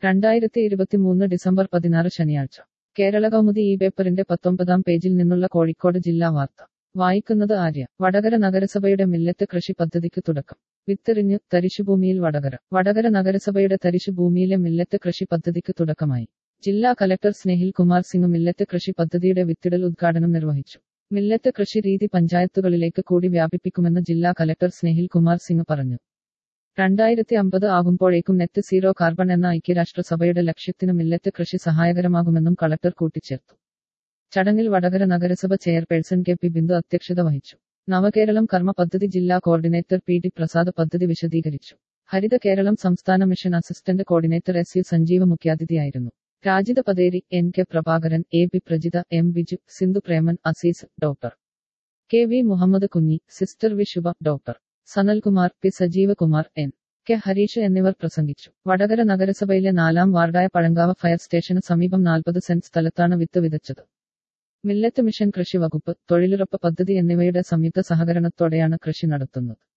രണ്ടായിരത്തി ഇരുപത്തിമൂന്ന് ഡിസംബർ പതിനാറ് ശനിയാഴ്ച കേരള കൗമുദി ഈ പേപ്പറിന്റെ പത്തൊമ്പതാം പേജിൽ നിന്നുള്ള കോഴിക്കോട് ജില്ലാ വാർത്ത വായിക്കുന്നത് ആര്യ വടകര നഗരസഭയുടെ മില്ലത്ത് കൃഷി പദ്ധതിക്ക് തുടക്കം വിത്തെറിഞ്ഞു തരിശുഭൂമിയിൽ വടകര വടകര നഗരസഭയുടെ തരിശുഭൂമിയിലെ മില്ലത്ത് കൃഷി പദ്ധതിക്ക് തുടക്കമായി ജില്ലാ കലക്ടർ സ്നേഹിൽ കുമാർ സിംഗ് മില്ലത്ത് കൃഷി പദ്ധതിയുടെ വിത്തിടൽ ഉദ്ഘാടനം നിർവഹിച്ചു മില്ലത്ത് കൃഷി രീതി പഞ്ചായത്തുകളിലേക്ക് കൂടി വ്യാപിപ്പിക്കുമെന്ന് ജില്ലാ കലക്ടർ സ്നേഹിൽ കുമാർ സിംഗ് പറഞ്ഞു രണ്ടായിരത്തി അമ്പത് ആകുമ്പോഴേക്കും നെറ്റ് സീറോ കാർബൺ എന്ന ഐക്യരാഷ്ട്രസഭയുടെ ലക്ഷ്യത്തിന് മില്ലറ്റ് കൃഷി സഹായകരമാകുമെന്നും കളക്ടർ കൂട്ടിച്ചേർത്തു ചടങ്ങിൽ വടകര നഗരസഭ ചെയർപേഴ്സൺ കെ പി ബിന്ദു അധ്യക്ഷത വഹിച്ചു നവകേരളം കർമ്മ പദ്ധതി ജില്ലാ കോർഡിനേറ്റർ പി ഡി പ്രസാദ് പദ്ധതി വിശദീകരിച്ചു ഹരിത കേരളം സംസ്ഥാന mission assistant coordinator S U Sanjeeva മുഖ്യാതിഥിയായിരുന്നു Rajitha Patheri N K Prabhakaran A P Prajitha M Biju Sindhu Preman Azeez doctor K V Muhammed Kunhi sister V Shubha doctor Sanalkumar P Sajeevkumar N K Hareesh എന്നിവർ പ്രസംഗിച്ചു വടകര നഗരസഭയിലെ നാലാം വാർഡായ പഴങ്കാവ് ഫയർ സ്റ്റേഷന് സമീപം നാൽപ്പത് സെന്റ് സ്ഥലത്താണ് വിത്ത് വിതച്ചത് മില്ലറ്റ് മിഷൻ കൃഷി വകുപ്പ് തൊഴിലുറപ്പ് പദ്ധതി എന്നിവയുടെ സംയുക്ത സഹകരണത്തോടെയാണ് കൃഷി നടത്തുന്നത്